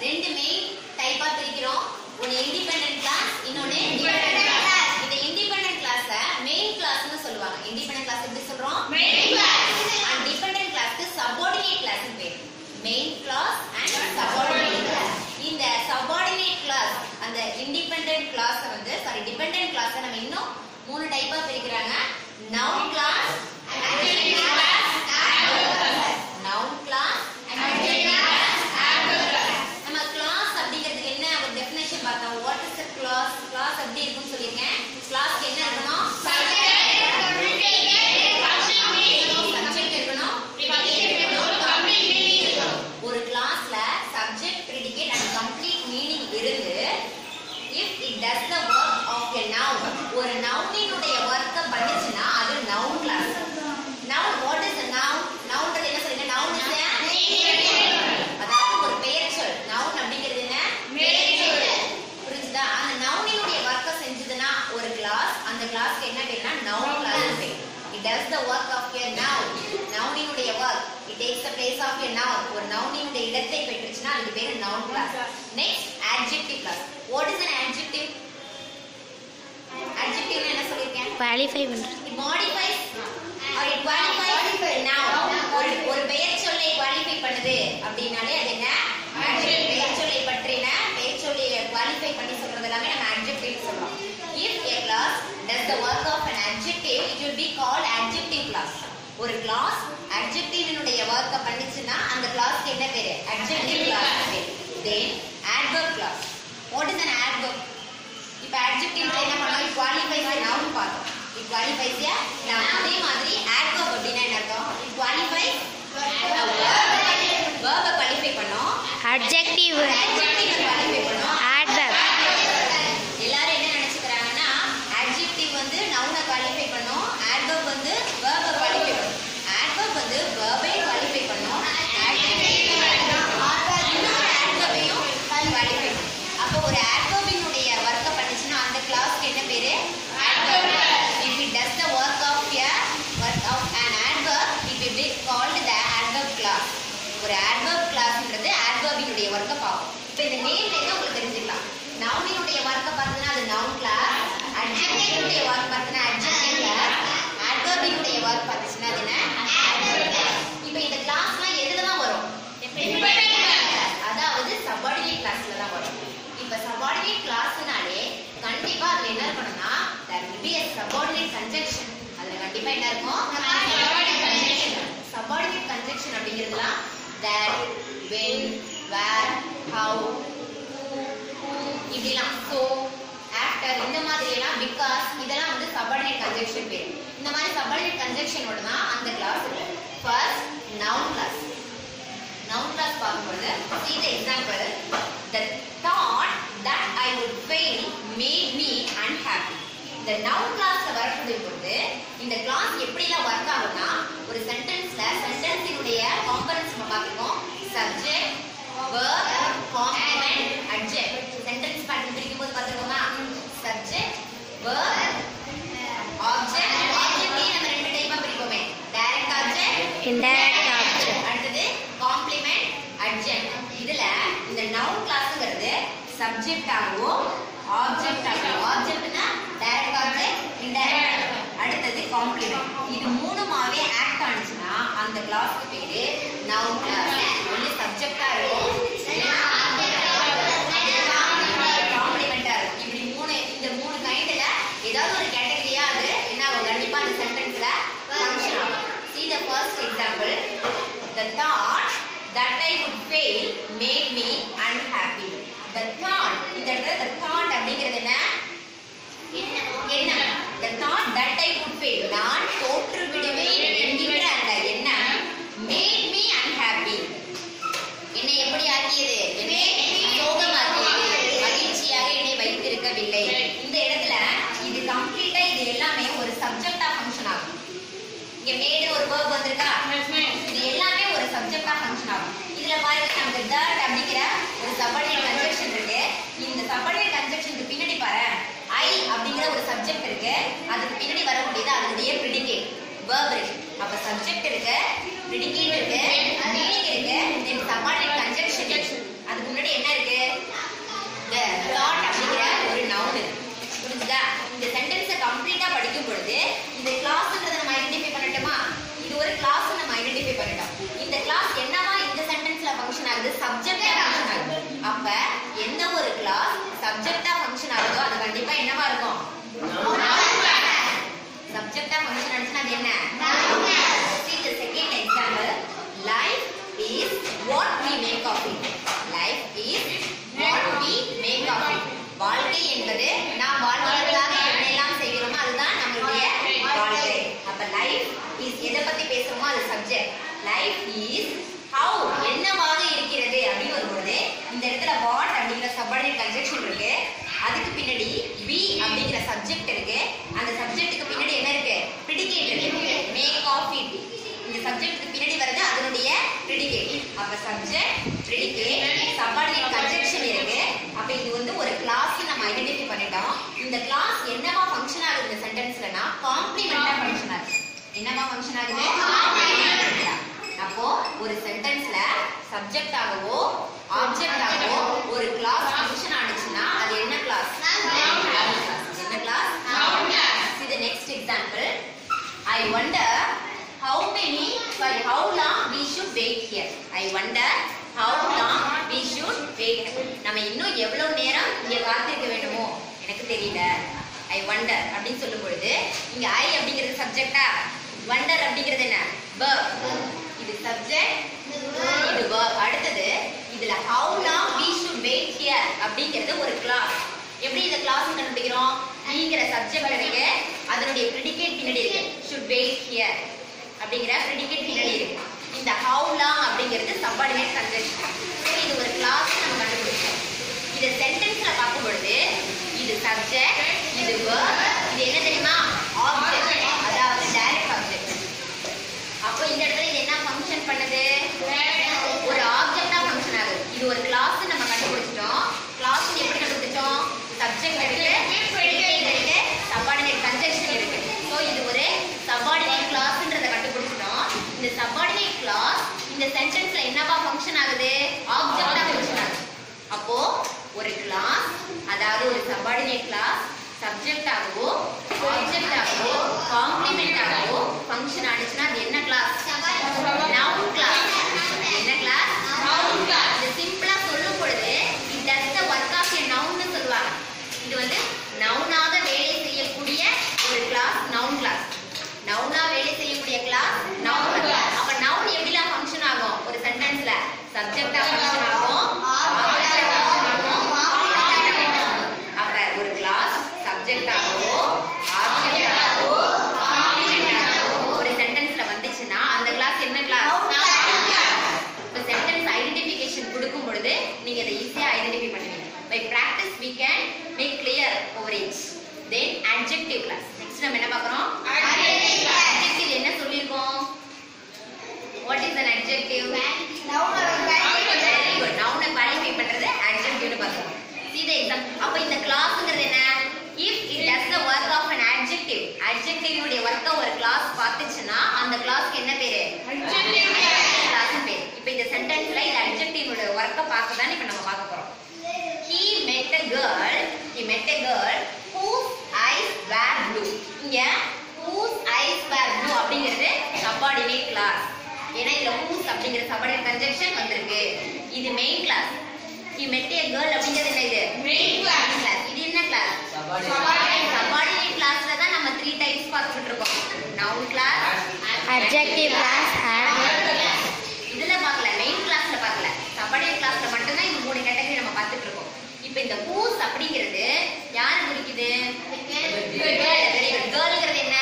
ரெண்டு மெயின் டைப்பா பிரிக்கிறோம் ஒன்னு இண்டிபெண்டன்ட் கிளாஸ் இன்னொன்னு டிபெண்டன்ட் கிளாஸ் இந்த இண்டிபெண்டன்ட் கிளாஸ மெயின் கிளாஸ்னு சொல்லுவாங்க இண்டிபெண்டன்ட் கிளாஸ் எப்படி சொல்றோம் அண்ட் டிபெண்டன்ட் கிளாஸ்க்கு சபார்டினேட் கிளாஸ் பேர் main clause and subordinate clause இந்த சபார்டினேட் கிளாஸ் அந்த இண்டிபெண்டன்ட் கிளாஸ் வந்து சாரி டிபெண்டன்ட் கிளாஸ் நம்ம இன்னும் மூணு டைப்பா பிரிக்கிறாங்க நவுன் கிளாஸ் நவுன் கிளாஸ் நம்ம கிளாஸ் அப்படிங்கிறதுக்கு என்ன ஒரு டெஃபினேஷன் பார்த்தோம் what is a clause clause எப்படி இருக்கும்னு சொல்லியிருக்கேன் கிளாஸ்க்கு என்ன இருக்கணும் சப்ஜெக்ட் இருக்கணும் ஒரு கிளாஸ்ல subject predicate and complete meaning இருந்து if it does the work of a noun ஒரு நவுனினுடைய ஒர்க்கை பண்ணுச்சுன்னா அது noun clause noun what is noun நவுன்றது என்ன சொல்றீங்க நவுன் அதாவது ஒரு பெயர்ச்சொல் நவுன் அப்படிங்கிறது என்ன புரிஞ்சுதா அந்த நவுனினுடைய ஒர்க்கை செஞ்சதுன்னா ஒரு கிளாஸ் அந்த கிளாஸ்க்கு என்ன பேர்னா நவுன் கிளாஸ் பேர் it does the work of a noun நவுனினுடைய work it takes the place of a noun ஒரு நவுனினுடைய இடத்தை பெற்றுச்சுன்னா அதுக்கு பேர் noun clause next adjective class what is an adjective adjective என்ன சொல்லிருக்கேன் குவாலிஃபை பண்ணுறது it modifies or it qualifies a noun ஒரு ஒரு பெயர் சொல்லை குவாலிஃபை பண்ணுது அப்படின்னாலே அது என்ன adjective பெயர் சொல்லை பற்றின பெயர் சொல்லை குவாலிஃபை பண்ணி சொல்றது எல்லாமே நம்ம adjective சொல்றோம் if a class does the work of an adjective it will be called adjective class ஒரு கிளாஸ் adjectiveனுடைய ஒர்க்க பண்ணுச்சுன்னா அந்த கிளாஸ்க்கு என்ன பேரு adjective class பேரு then adverb class what is an adverb இப்ப adjective ல என்ன பண்ணோம் it qualifies a noun பார்த்தோம் it qualifies a noun அதே மாதிரி adverb அப்படின்னா என்ன அர்த்தம் it qualifies a verb verb qualify பண்ணோம் அட்ஜெக்டிவ் adjective qualify பண்ணோம் adverb எல்லாரும் என்ன நினைச்சுக்கிறாங்கன்னா adjective வந்து noun-அ qualify பண்ணும் adverb வந்து verb-அ qualify பண்ணும் adverb வந்து verb-ஐ qualify பண்ணும் adjective இன்னொரு adverb-ஐயும் qualify பண்ணும் அப்போ ஒரு adverb-இனுடைய work-அ பண்ணுச்சுன்னா அந்த class-க்கு என்ன பேரு adverb if it does the work of a work of an adverb it will be called the adverb class ஒரு adverb classன்றது adverb-இனுடைய work-அ பார்க்கும் இப்போ இந்த நேம்ல இருந்து உங்களுக்கு தெரிஞ்சுக்கலாம் நவுனினுடைய ஒர்க்கை பார்த்தீங்கன்னா அது நவுன் கிளாஸ் அட்ஜெக்டிவ் ஒர்க் பார்த்தீங்கன்னா அட்ஜெக்டிவ் கிளாஸ் அட்வர்பினுடைய ஒர்க் பார்த்துச்சுன்னா அது என்ன இப்போ இந்த கிளாஸ்லாம் எதுல தான் வரும் அதாவது சபார்டினேட் கிளாஸ்ல தான் வரும் இப்போ சபார்டினேட் கிளாஸ்னாலே கண்டிப்பா அதுல என்ன இருக்கணும்னா there will be a subordinate conjunction அதுல கண்டிப்பா என்ன இருக்கும் சபார்டினேட் conjunction அப்படிங்கிறதுலாம் that when where how இப்படிலாம் so after இந்த மாதிரி எல்லாம் because இதெல்லாம் வந்து subordinate conjunction பேர் இந்த மாதிரி subordinate conjunction ஓட தான் அந்த கிளாஸ் இருக்கும் first noun class noun class பார்க்கும்போது see the example the thought that I would fail made me unhappy இந்த noun classல வரக்கூடிய பொழுது இந்த கிளாஸ் எப்படிலாம் ஒர்க் ஆகும்னா ஒரு சென்டென்ஸ்ல சென்டென்ஸினுடைய காம்பனன்ட்ஸ் நம்ம பார்த்துருக்கோம் subject verb complement adject sentence pattern பிரிக்கும் போது பார்த்துருக்கோமா சப்ஜெக்ட் verb object ஆப்ஜெக்ட்லயே நம்ம ரெண்டு டைப்பா பிரிப்போமே டைரக்ட் ஆப்ஜெக்ட் இன்டைரக்ட் ஆப்ஜெக்ட் அடுத்தது காம்ப்ளிமெண்ட் அட்ஜெக்ட் இதுல இந்த நவுன் கிளாஸ்ங்கிறது சப்ஜெக்ட் ஆகவும் ஆப்ஜெக்ட் ஆகும் ஆப்ஜெக்ட்னா டைரக்ட் ஆப்ஜெக்ட் இன்டைரக்ட் அடுத்தது காம்ப்ளிமெண்ட் இது மூணுமாவே ஆக்ட் ஆனிச்சுன்னா அந்த கிளாஸ்க்கு பேரு நவுன் கிளாஸ் ஒன்று சப்ஜெக்டா இருக்கும் காம்ப்ளிமெண்டா இருக்கும் இப்படி மூணு இந்த மூணு கைண்ட்ல ஏதாவது ஒரு கேட்டகரியா அது என்ன ஆகும் கண்டிப்பா அந்த சென்டென்ஸ்ல ஃபங்க்ஷன் ஆகும் see the first example the thought that i would fail made me unhappy the thought இந்த இடத்துல the thought அப்படிங்கிறது என்ன என்ன the thought that i would fail நான் தோற்று விடுவேன் என்கின்ற அந்த எண்ணம் made me unhappy என்னை எப்படி ஆக்கியது என்னை சோகமாக்கியது மகிழ்ச்சியாக என்னை வைத்திருக்கவில்லை இந்த இடத்துல இது கம்ப்ளீட்டா இது எல்லாமே ஒரு சப்ஜெக்டா ஃபங்க்ஷன் ஆகும் இங்க மேடு ஒரு verb வந்திருக்கா இது எல்லாமே ஒரு சப்ஜெக்டா ஃபங்க்ஷன் ஆகும் இதுல பாருங்க நமக்கு that அப்படிங்கிற ஒரு சபார்டினேட் கன்ஜெக்ஷன் இருக்கு இந்த சபார்டினேட் கன்ஜெக்ஷனுக்கு பின்னாடி பாரு ஐ அப்படிங்கிற ஒரு சப்ஜெக்ட் இருக்கு அதுக்கு பின்னாடி வரக்கூடியது அதனுடைய ப்ரிடிகேட் verb இருக்கு அப்ப சப்ஜெக்ட் இருக்கு ப்ரிடிகேட் இருக்கு மீனிங் இருக்கு தென் சபார்டினேட் கன்ஜெக்ஷன் இருக்கு அதுக்கு முன்னாடி என்ன இருக்கு the thought அப்படிங்கிற ஒரு நவுன் புரிஞ்சுதா இந்த சென்டென்ஸை கம்ப்ளீட்டா படிக்கும் பொழுது இந்த கிளாஸ்ன்றதை நம்ம ஐடென்டிஃபை பண்ணட்டுமா இது ஒரு கிளாஸ் நம்ம ஐடென்டிஃபை பண்ணிட்டோம் இந்த கிளாஸ் என்னவா இந்த சென்டென்ஸ்ல ஃபங்க்ஷன் ஆகுது சப்ஜெக்டா ஃபங்க்ஷன் ஆகுது அப்ப எந்த ஒரு கிளாஸ் சப்ஜெக்டா ஃபங்க்ஷன் ஆகுதோ அது கண்டிப்பா என்னவா இருக்கும் சப்ஜெக்டா ஃபங்க்ஷன் ஆச்சுன்னா அது என்ன See the second example. Life is what we make of it. Life is what we make of it. வாழ்க்கை என்பது நாம் வாழ்வதற்காக என்னெல்லாம் செய்கிறோமோ அதுதான் நம்மளுடைய வாழ்க்கை அப்ப லைஃப் இஸ் எதை பத்தி பேசுறோமோ அது சப்ஜெக்ட் லைஃப் இஸ் ஹவு என்னவாக இருக்கிறது அப்படின்னு வரும்போது இந்த இடத்துல வாட் அப்படிங்கிற சப்பார்டினேட் கன்ஜெக்ஷன் இருக்கு அதுக்கு பின்னாடி பி அப்படிங்கிற சப்ஜெக்ட் இருக்கு அந்த சப்ஜெக்ட்டுக்கு பின்னாடி என்ன இருக்கு ப்ரிடிகேட் இருக்கு மேக் ஆஃப் இட் இந்த சப்ஜெக்ட்டுக்கு பின்னாடி வருது அதனுடைய ப்ரிடிகேட் அப்ப சப்ஜெக்ட் ப்ரிடிகேட் சப்பார்டினேட் கன்ஜெக்ஷன் இருக்கு அப்ப இது வந்து ஒரு கிளாஸ் நம்ம ஐடென்டிஃபை பண்ணிட்டோம் இந்த கிளாஸ் என்னவா ஃபங்க்ஷன் ஆகுது இந்த சென்டென்ஸ்லனா காம்ப்ளிமெண்டா ஃபங்க்ஷன் ஆகுது என்னவா ஃபங்க்ஷன் ஆகுது Complementary-ஆ. அப்போ ஒரு சென்டென்ஸ்ல சப்ஜெக்ட் ஆகவோ ஆப்ஜெக்ட் ஆகவோ ஒரு கிளாஸ் ஃபங்க்ஷன் ஆனிச்சுன்னா அது என்ன கிளாஸ் என்ன clause See the next example. I wonder how many, sorry, how long we should wait here. I wonder how long we should wait. நம்ம இன்னும் எவ்வளவு நேரம் இங்க காத்திருக்க வேண்டுமோ எனக்கு தெரியல ஐ wonder அப்படின்னு சொல்லும் பொழுது இங்க ஐ அப்படிங்கிறது சப்ஜெக்டா wonder அப்படிங்கிறது என்ன verb இது சப்ஜெக்ட் இது verb அடுத்தது இதுல how long we should wait here அப்படிங்கிறது ஒரு கிளாஸ் எப்படி இந்த கிளாஸ் கண்டுபிடிக்கிறோம் நீங்கிற சப்ஜெக்ட் இருக்கு அதனுடைய ப்ரிடிகேட் பின்னாடி இருக்கு ஷுட் வெயிட் ஹியர் அப்படிங்கிற ப்ரிடிகேட் பின்னாடி இருக்கு இந்த ஹவு லாங் அப்படிங்கிறது சப்பார்டினேட் கன்ஜெக்ஷன் ஸோ இது ஒரு கிளாஸ் நம்ம கண்டுபிடிச்சோம் இதை சென்டென்ஸ்ல பார்க்கும் பொழுது இது சப்ஜெக்ட் இது verb இது என்ன தெரியுமா ஆப்ஜெக்ட் அதாவது டைரக்ட் ஆப்ஜெக்ட் அப்போ இந்த இடத்துல இது என்ன ஃபங்க்ஷன் பண்ணுது ஒரு ஆப்ஜெக்டா ஃபங்க்ஷன் ஆகுது இது ஒரு கிளாஸ் நம்ம கண்டுபிடிச்சிட்டோம் கிளாஸ் எப்படி கண்டுபிடிச்சோம் சப்ஜெக்ட் இருக்கு predicate இருக்கு சப்பார்டினேட் கன்ஜெக்ஷன் இருக்கு ஸோ இது ஒரு சப்பார்டினேட் கிளாஸ்ன்றத கண்டுபிடிச்சிட்டோம் இந்த சப்பார்டினேட் கிளாஸ் இந்த சென்டென்ஸ்ல என்னவா ஃபங்க்ஷன் ஆகுது ஆப்ஜெக்டா ஃபங்க்ஷன் ஆகுது அப்போ ஒரு கிளாஸ் அதாவது ஒரு சப்பார்டினேட் கிளாஸ் சப்ஜெக்ட் ஆகவோ ஆப்ஜெக்ட் ஆகவோ காம்ப்ளிமெண்ட் ஆகவோ ஃபங்க்ஷன் ஆனிச்சுன்னா அது என்ன கிளாஸ் நவுன் கிளாஸ் என்ன கிளாஸ் நவுன் கிளாஸ் இது சிம்பிளா சொல்லும் பொழுது it does the work of a noun னு சொல்லுவாங்க இது வந்து நவுனாக வேலை செய்யக்கூடிய ஒரு கிளாஸ் நவுன் கிளாஸ் நவுனா வேலை செய்யக்கூடிய கிளாஸ் நவுன் கிளாஸ் அப்ப நவுன் எப்படிலாம் ஃபங்க்ஷன் ஆகும் ஒரு சென்டென்ஸ்ல சப்ஜெக்டா ஃபங்க்ஷன் ஆகும் object ஆ function ஆகும், complement ஆ function ஆகும். அப்ப ஒரு கிளாஸ் சப்ஜெக்ட் ஆகவோ ஆப்ஜெக்ட் ஆகவோ காம்ப்ளிமெண்ட் ஆகவோ ஒரு சென்டென்ஸ்ல வந்துச்சுன்னா அந்த கிளாஸ் என்ன கிளாஸ் இப்போ சென்டென்ஸ் ஐடென்டிஃபிகேஷன் கொடுக்கும் பொழுது நீங்க அதை ஈஸியா ஐடென்டிஃபை பண்ணுவீங்க by practice we can make clear over it then adjective class next நம்ம என்ன பார்க்கறோம் adjective என்ன சொல்லிருக்கோம் what is an adjective very good noun qualify பண்றது adjective னு பார்க்கறோம் see the example அப்ப இந்த கிளாஸ்ங்கிறது என்ன if it does the work of an adjective adjective உடைய ஒர்க்க ஒரு கிளாஸ் பார்த்துச்சுன்னா அந்த கிளாஸ்க்கு என்ன பேரு கிளாஸ் பேர் இப்போ இந்த சென்டென்ஸ்ல இந்த adjective உடைய ஒர்க்க பார்க்க தான் இப்போ நம்ம பார்க்க போறோம் he met a girl he met a girl whose eyes were blue இங்க whose eyes were blue அப்படிங்கிறது subordinate class ஏன்னா இதுல whose அப்படிங்கிற subordinate conjunction வந்திருக்கு இது main class he met a girl அப்படிங்கிறது என்ன இது main class இது என்ன class subordinate classல தான் நம்ம த்ரீ டைப்ஸ் பார்த்துட்டு இருக்கோம் noun class Adjective class, adverb இதுல பார்க்கல மெயின் கிளாஸ்ல பார்க்கல சபார்டினேட் கிளாஸ்ல மட்டும் தான் இந்த மூணு கேட்டகரி நம்ம பார்த்துட்டு இருக்கோம் இப்போ இந்த ஹூஸ் அப்படிங்கிறது யார் குறிக்குது கேர்ள்ங்கிறது என்ன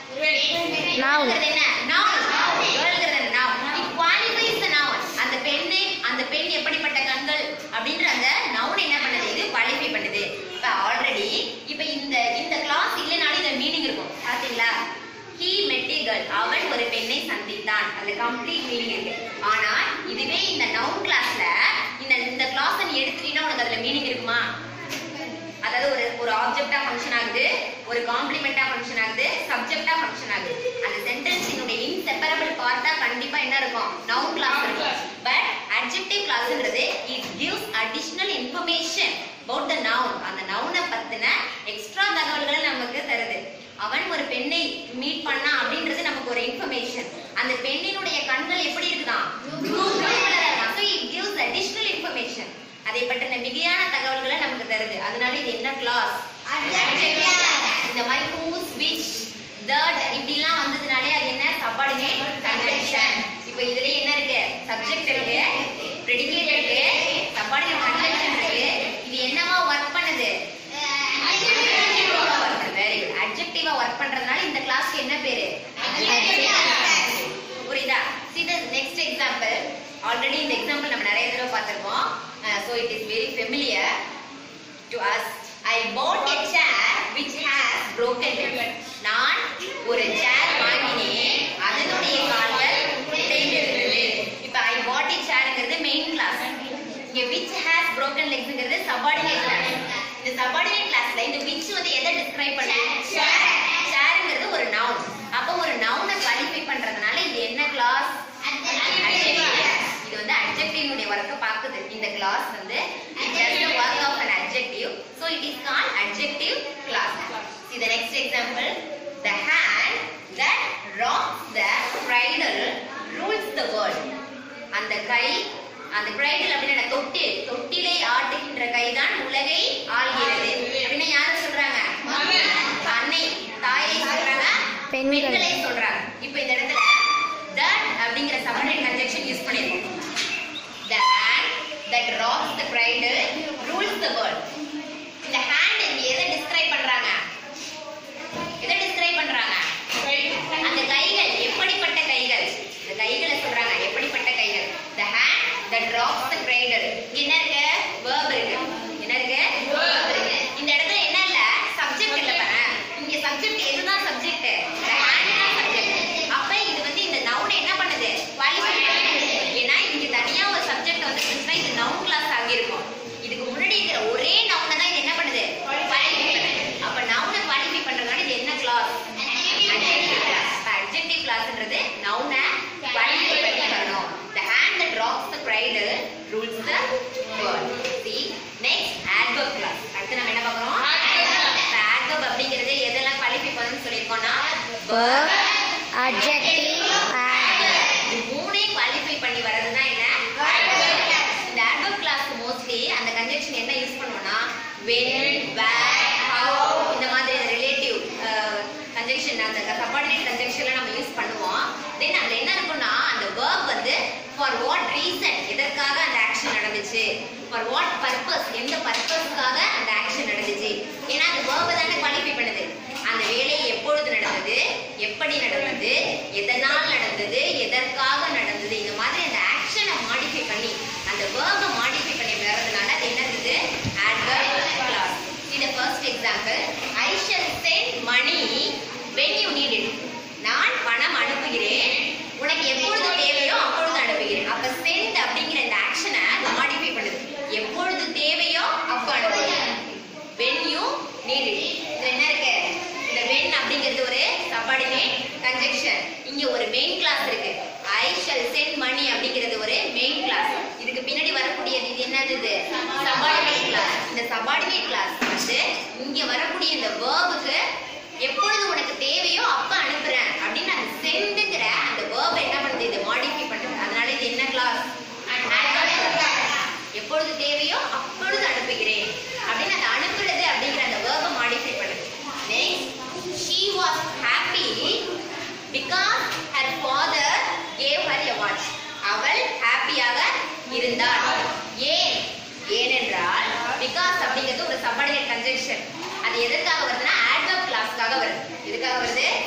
Noun. கேர்ள்ங்கிறது என்ன நவுன் கேர்ள்ங்கிறது என்ன noun it qualifies the noun அந்த பெண்ணை அந்த பெண் எப்படிப்பட்ட கண்கள் அப்படின்ற அந்த நவுன் என்ன பண்ணுது இது குவாலிஃபை பண்ணுது இப்போ ஆல்ரெடி இப்போ இந்த இந்த கிளாஸ் இல்லைனாலும் இதுல மீனிங் இருக்கும் பாத்தீங்களா ஹீ மெட் கேர்ள் அவன் ஒரு பெண்ணை சந்தித்தான் அதுல கம்ப்ளீட் மீனிங் இருக்கு ஆனா இதுவே இந்த நவுன் கிளாஸ்ல இந்த இந்த கிளாஸ் நீ எடுத்துட்டீங்கன்னா உனக்கு அதுல மீனிங் இருக்குமா அதாவது ஒரு ஒரு ஆப்ஜெக்டா ஃபங்க்ஷன் ஆகுது ஒரு காம்ப்ளிமெண்டா ஃபங்க்ஷன் ஆகுது சப்ஜெக்டா ஃபங்க்ஷன் ஆகுது அந்த சென்டென்ஸினுடைய இன்செப்பரபிள் பார்ட்டா கண்டிப்பா என்ன இருக்கும் நவுன் கிளாஸ் இருக்கும் பட் adjective classன்றது it gives additional information about the noun அந்த நவுனை பத்தின எக்ஸ்ட்ரா தகவல்களை நமக்கு தருது அவன் ஒரு பெண்ணை மீட் பண்ணா அப்படின்றது நமக்கு ஒரு இன்ஃபர்மேஷன் அந்த பெண்ணினுடைய கண்கள் எப்படி இருக்குதான் Blue colour ஆ இருக்காம். So it gives additional information அதை பற்றின மிகையான தகவல்களை நமக்கு தருது அதனால இது என்ன கிளாஸ் இந்த மாதிரி whose which that இப்படிலாம் வந்ததுனாலே அது என்ன சப்பார்டினேட் கன்ஜெக்ஷன் இப்போ இதுல என்ன இருக்கு சப்ஜெக்ட் இருக்கு ப்ரெடிகேட் இருக்கு சப்பார்டினேட் கன்ஜெக்ஷன் இருக்கு இது என்னவா ஒர்க் பண்ணுது வெரி குட் அட்ஜெக்டிவா ஒர்க் பண்றதுனால இந்த கிளாஸ்க்கு என்ன பேரு புரியுதா see the next example already இந்த எக்ஸாம்பிள் நம்ம நிறைய தடவை பார்த்திருக்கோம் so it is very familiar to us i bought a chair which has broken leg நான் ஒரு சேர் வாங்கினேன் அதனுடைய கால்கள் உடைந்திருந்தது இப்போ i bought a chairங்கிறது மெயின் கிளாஸ் இங்க which has broken legsங்கிறது சபார்டினேட் கிளாஸ் இந்த சபார்டினேட் கிளாஸ்ல இந்த which வந்து எதை டிஸ்கிரைப் பண்ணுது ஷேருங்கிறது ஒரு நவுன் அப்போ ஒரு நவுனை குவாலிஃபை பண்றதுனால இது என்ன கிளாஸ் இது வந்து அட்ஜெக்டிவ் ஒர்க்க பாக்குது இந்த கிளாஸ் வந்து work of an adjective so it is called adjective class see the next example the hand that rocks the cradle rules the world அந்த கை அந்த கிரைடல் அப்படின்னா தொட்டி தொட்டிலை ஆட்டுகின்ற கைதான் உலகை ஆள்கிறது அப்படின்னு யாரு சொல்றாங்க அன்னை தாயை சொல்றாங்க பெண்கள். பெண்களை சொல்றாங்க இப்போ இந்த இடத்துல that அப்படிங்கிற சப்ஜெக்ட் கன்ஜெக்ஷன் யூஸ் பண்ணிருக்கோம் the hand that rocks the cradle rules the world இந்த hand இங்க எதை டிஸ்கிரைப் பண்றாங்க எதை டிஸ்கிரைப் பண்றாங்க அந்த கைகள் எப்படிப்பட்ட கைகள் இந்த கைகளை சொல்றாங்க எப்படிப்பட்ட கைகள் the hand that rocks the cradle இங்க என்ன இருக்கு verb இருக்கு என்ன இருக்கு verb இருக்கு இந்த இடத்துல என்ன இல்ல சப்ஜெக்ட் இல்ல பாரு இங்க சப்ஜெக்ட் எதுதான் சப்ஜெக்ட் the hand தான் சப்ஜெக்ட் அப்ப இது வந்து இந்த நவுன் என்ன பண்ணுது குவாலிஃபை பண்ணுது ஏன்னா இங்க தனியா ஒரு சப்ஜெக்ட் வந்துருச்சுன்னா இது நவுன் கிளாஸ் ஆகியிருக்கும் இதுக்கு முன்னாடி இருக்கிற ஒரே நவுனை தான் இது என்ன பண்ணுது குவாலிஃபை பண்ணுது அப்ப நவுனை குவாலிஃபை பண்றதுனால இது என்ன கிளாஸ் adjective class adjective classன்றது noun qualify பண்ணி வரணும் the hand that rocks the cradle rules the world see next adverb class அடுத்து நம்ம என்ன பார்க்கறோம் இந்த adverb அப்படிங்கிறது எதெல்லாம் குவாலிஃபை பண்ணணும்னு சொல்லியிருக்கோம்னா verb, adjective, adverb. இது மூணே குவாலிஃபை பண்ணி வர்றது தான் என்ன இந்த adverb class மோஸ்ட்லி அந்த கன்ஜெக்ஷன் என்ன யூஸ் பண்ணுவோம்னா when where how இந்த மாதிரி ரிலேட்டிவ் கன்ஜெக்ஷன் அந்த சப்பார்டினேட் கன்ஜெக்ஷன்ல நம்ம யூஸ் பண்ணுவோம் தென் அதுல என்ன இருக்கும்னா அந்த verb வந்து ஃபார் வாட் ரீசன் எதற்காக அந்த ஆக்ஷன் நடந்துச்சு ஃபார் வாட் பர்பஸ் எந்த பர்பஸ்க்காக அந்த ஆக்ஷன் நடந்துச்சு ஏன்னா அந்த verb தானே குவாலிஃபை பண்ணுது அந்த வேலை எப்பொழுது நடந்தது எப்படி நடந்தது எதனால் நடந்தது எதற்காக நடந்தது இந்த மாதிரி அந்த ஆக்ஷனை மாடிஃபை பண்ணி அந்த வேர்பை மாடிஃபை பண்ணி வர்றதுனால அது என்னது adverb clause இந்த first example I shall send money when you need it நான் பணம் அனுப்புகிறேன் உனக்கு எப்பொழுது தேவையோ அப்பொழுது அனுப்புகிறேன் அப்ப சென்ட் அப்படிங்கிற இந்த ஆக்ஷனை மாடிஃபை பண்ணுது எப்பொழுது தேவையோ அப்ப அனுப்புகிறேன் when you need it இதுல என்ன இருக்கு இந்த when அப்படிங்கிறது ஒரு சபார்டினேட் கன்ஜெக்ஷன் இங்க ஒரு மெயின் கிளாஸ் இருக்கு ஐ ஷல் சென்ட் மணி அப்படிங்கிறது ஒரு மெயின் கிளாஸ் இதுக்கு பின்னாடி வரக்கூடியது இது என்னது இது சபார்டினேட் கிளாஸ் இந்த சபார்டினேட் கிளாஸ் வந்து இங்க வரக்கூடிய இந்த வேர்புக்கு எப்பொழுது உனக்கு தேவையோ அப்ப அனுப்புறேன் அப்படின்னு அந்த சென்ட்ங்கிற அந்த வேர்பை என்ன பண்ணுது இது மாடிஃபை பண்ணுது அதனால இது என்ன கிளாஸ் எப்பொழுது தேவையோ அப்பொழுது அனுப்புகிறேன் அப்படின்னு அந்த அனுப்புறது அப்படிங்கிற அந்த வேர்பை மாடிஃபை பண்ணுது next she was happy because her father gave her a watch அவள் ஹாப்பியாக இருந்தாள் ஏன் ஏனென்றால் பிகாஸ் அப்படிங்கிறது ஒரு சபார்டினேட் கன்ஜெக்ஷன் அது எதற்காக வருதுன்னா adverb கிளாஸ்க்காக வருது எதுக்காக வருது